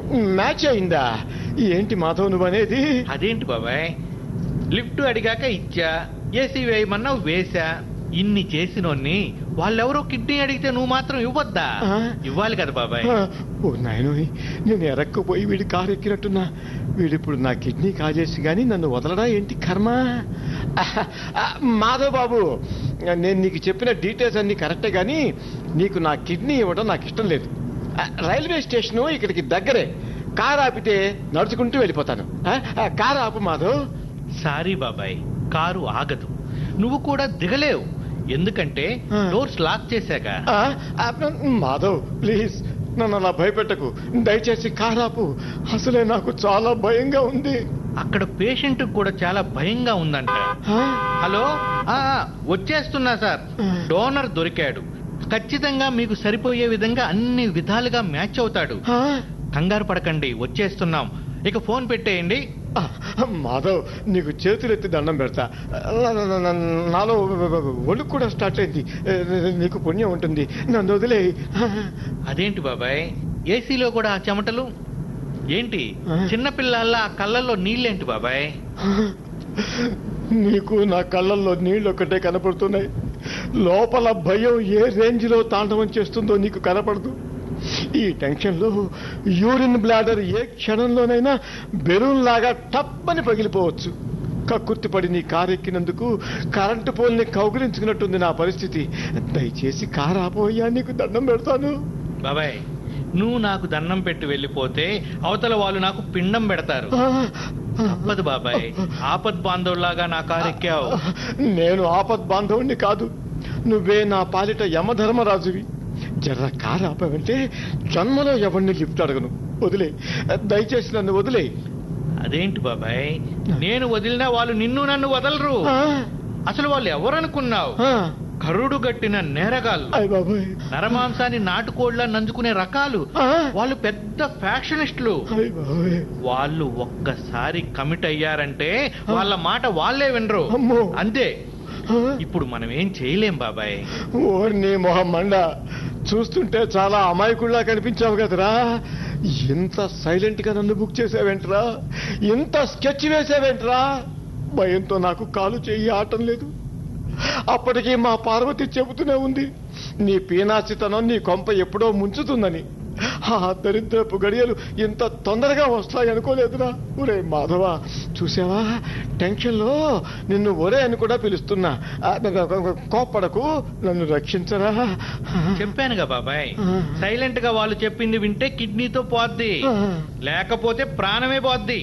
Match అయిందా ఏంటి మాధవ్ నువ్వు అనేది అదేంటి బాబాయ్ లిఫ్ట్ అడిగాక ఇచ్చా ఏసీ వేయమన్నావు వేసా ఇన్ని చేసినోన్ని వాళ్ళెవరో కిడ్నీ అడిగితే నువ్వు మాత్రం ఇవ్వద్దా ఆ. ఇవ్వాలి కదా బాబాయ్ ఆ, ఓ నాయనో నేను ఎరక్కపోయి వీడి కారు ఎక్కినట్టున్నా వీడిప్పుడు నా కిడ్నీ కాజేసి కానీ నన్ను వదలడా ఏంటి కర్మ ఆహా, ఆ, మాధవ్ బాబు నేను నీకు చెప్పిన డీటెయిల్స్ అన్ని కరెక్టే కానీ నీకు నా కిడ్నీ ఇవ్వడం నాకు ఇష్టం లేదు ఆ, రైల్వే స్టేషను ఇక్కడికి దగ్గరే కారు ఆపితే నడుచుకుంటూ వెళ్ళిపోతాను ఆ, ఆ, కారు ఆపు మాధవ్ సారీ బాబాయ్ కారు ఆగదు నువ్వు కూడా దిగలేవు ఎందుకంటే ఆ. డోర్స్ లాక్ చేశాక ఆ, ఆ, మాధవ్ ప్లీజ్ నన్ను అలా భయపెట్టకు దయచేసి కారు ఆపు అసలే నాకు చాలా భయంగా ఉంది అక్కడ పేషెంట్ కూడా చాలా భయంగా ఉందంట ఆ? హలో ఆ, ఆ, వచ్చేస్తున్నా సార్ డోనర్ దొరికాడు ఖచ్చితంగా మీకు సరిపోయే విధంగా అన్ని విధాలుగా మ్యాచ్ అవుతాడు ఆ? కంగారు పడకండి వచ్చేస్తున్నాం ఇక ఫోన్ పెట్టేయండి ఆ, మాధవ్ నీకు చేతులెత్తి దండం పెడతా నా- నా- నా- నాలో ఒళ్ళు కూడా స్టార్ట్ అయింది నీకు పుణ్యం ఉంటుంది నన్ను వదిలే అదేంటి బాబాయ్ ఏసీలో కూడా ఆ చెమటలు ఏంటి ఆ. చిన్నపిల్లల్లా ఆ కళ్ళల్లో నీళ్ళేంటి బాబాయ్ నీకు నా కళ్ళల్లో నీళ్ళు ఒక్కటే కనపడుతున్నాయి లోపల భయం ఏ రేంజ్లో తాండవం చేస్తుందో నీకు కనపడదు ఈ టెన్షన్లో యూరిన్ బ్లాడర్ ఏ క్షణంలోనైనా బెలూన్ లాగా టప్పని పగిలిపోవచ్చు కక్కుర్తిపడి నీ కారు ఎక్కినందుకు కరెంటు పోల్ని కౌగిలించుకున్నట్టుంది నా పరిస్థితి దయచేసి కారు ఆపోయా నీకు దండం పెడతాను బాబాయ్ నువ్వు నాకు దండం పెట్టి వెళ్ళిపోతే అవతల వాళ్ళు నాకు పిండం పెడతారు ఆ, తప్పదు బాబాయ్ ఆపద్ బాంధవులాగా నా కారు ఎక్కావు నేను ఆపద్ బాంధవుణ్ణి కాదు నువ్వే నా పాలిట యమధర్మరాజువి జర్ర కారు ఆపావంటే జన్మలో ఎవరిని లిఫ్ట్ అడగను వదిలే దయచేసి నన్ను వదిలే అదేంటి బాబాయ్ నేను వదిలినా వాళ్ళు నిన్ను నన్ను వదలరు అసలు వాళ్ళు ఎవరనుకున్నావు కరుడు గట్టిన నేరగాళ్ళు అయ్య బాబాయ్ నరమాంసాన్ని నాటుకోళ్లా నంజుకునే రకాలు ఆ, వాళ్ళు పెద్ద ఫ్యాక్షనిస్టులు అయ్య బాబాయ్ వాళ్ళు ఒక్కసారి కమిట్ అయ్యారంటే వాళ్ళ మాట వాళ్ళే వినరు అమ్మో. అంతే ఆ, ఇప్పుడు మనం ఏం చేయలేం బాబాయ్ ఓర్ని మొహం మండ చూస్తుంటే చాలా అమాయకుల్లా కనిపించావు కదరా ఇంత సైలెంట్ గా నన్ను బుక్ చేసావేంట్రా ఇంత స్కెచ్ వేసావేంట్రా భయంతో నాకు కాలు చెయ్యి ఆటం లేదు అప్పటికి మా పార్వతి చెబుతూనే ఉంది నీ పీనాచితనం నీ కొంప ఎప్పుడో ముంచుతుందని ఆ దరిద్రపు గడియలు ఇంత తొందరగా వస్తాయి అనుకోలేదురా ఒరే మాధవ చూసావా టెన్షన్లో నిన్ను ఒరే అని కూడా పిలుస్తున్నా ఆ, కోప్పడకు నన్ను రక్షించరా చెప్పానుగా బాబాయ్ సైలెంట్ గా వాళ్ళు చెప్పింది వింటే కిడ్నీతో పోద్ది లేకపోతే ప్రాణమే పోద్ది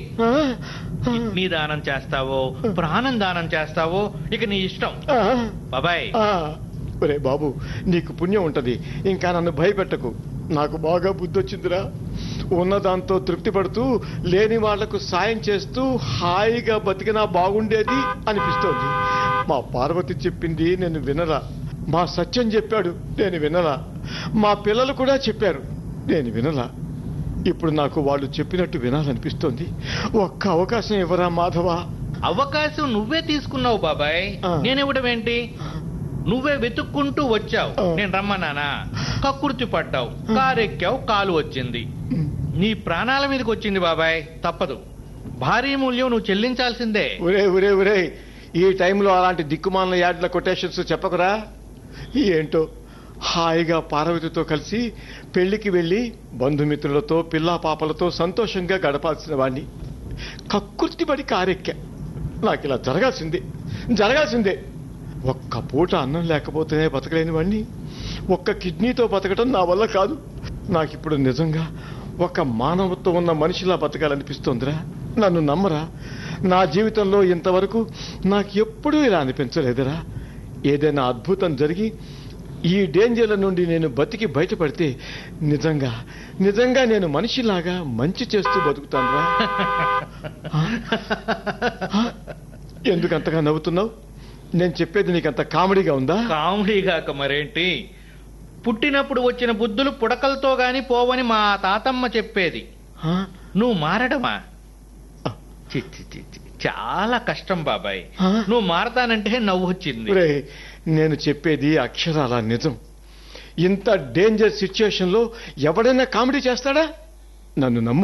కిడ్నీ దానం చేస్తావో ప్రాణం దానం చేస్తావో ఇక నీ ఇష్టం ఆ, బాబాయ్ ఆ, ఒరే బాబు నీకు పుణ్యం ఉంటది ఇంకా నన్ను భయపెట్టకు నాకు బాగా బుద్ధి వచ్చిందిరా ఉన్నదాంతో తృప్తి పడుతూ లేని వాళ్లకు సాయం చేస్తూ హాయిగా బతికినా బాగుండేది అనిపిస్తోంది మా పార్వతి చెప్పింది నేను వినరా మా సత్యం చెప్పాడు నేను వినరా మా పిల్లలు కూడా చెప్పారు నేను వినరా ఇప్పుడు నాకు వాళ్ళు చెప్పినట్టు వినాలనిపిస్తోంది ఒక్క అవకాశం ఇవ్వరా మాధవా అవకాశం నువ్వే తీసుకున్నావు బాబాయ్ ఆ. నేనివ్వడం ఏంటి నువ్వే వెతుక్కుంటూ వచ్చావు ఆ. నేను రమ్మన్నానా కక్కుర్తి పడ్డావు కారెక్కావు కాలు వచ్చింది నీ ప్రాణాల మీదకి వచ్చింది బాబాయ్ తప్పదు భారీ మూల్యం నువ్వు చెల్లించాల్సిందే ఒరే ఒరే ఒరే ఈ టైంలో అలాంటి దిక్కుమాల యాడ్ల కొటేషన్స్ చెప్పకురా ఏంటో హాయిగా పార్వతితో కలిసి పెళ్లికి వెళ్ళి బంధుమిత్రులతో పిల్లా పాపలతో సంతోషంగా గడపాల్సిన వాణ్ణి కక్కుర్తిపడి కారెక్కా నాకు ఇలా జరగాల్సిందే జరగాల్సిందే ఒక్క పూట అన్నం లేకపోతేనే బతకలేని వాణ్ణి ఒక్క కిడ్నీతో బతకడం నా వల్ల కాదు నాకిప్పుడు నిజంగా ఒక మానవత్వం ఉన్న మనిషిలా బతకాలనిపిస్తోందిరా నన్ను నమ్మరా నా జీవితంలో ఇంతవరకు నాకు ఎప్పుడూ ఇలా అనిపించలేదురా ఏదైనా అద్భుతం జరిగి ఈ డేంజర్ల నుండి నేను బతికి బయటపడితే నిజంగా నిజంగా నేను మనిషిలాగా మంచి చేస్తూ బతుకుతానురా ఆ? ఆ? ఎందుకు అంతగా నవ్వుతున్నావు నేను చెప్పేది నీకంత కామెడీగా ఉందా కామెడీ కాక మరేంటి పుట్టినప్పుడు వచ్చిన బుద్ధులు పుడకలతో గాని పోవని మా తాతమ్మ చెప్పేది ఆ? నువ్వు మారడమా ఆ. చి, చి, చి, చి. చాలా కష్టం బాబాయ్ ఆ? నువ్వు మారతానంటే నవ్వు వచ్చింది ఒరేయ్, నేను చెప్పేది అక్షరాల నిజం ఇంత డేంజర్ సిచ్యుయేషన్ లో ఎవడైనా కామెడీ చేస్తాడా నన్ను నమ్ము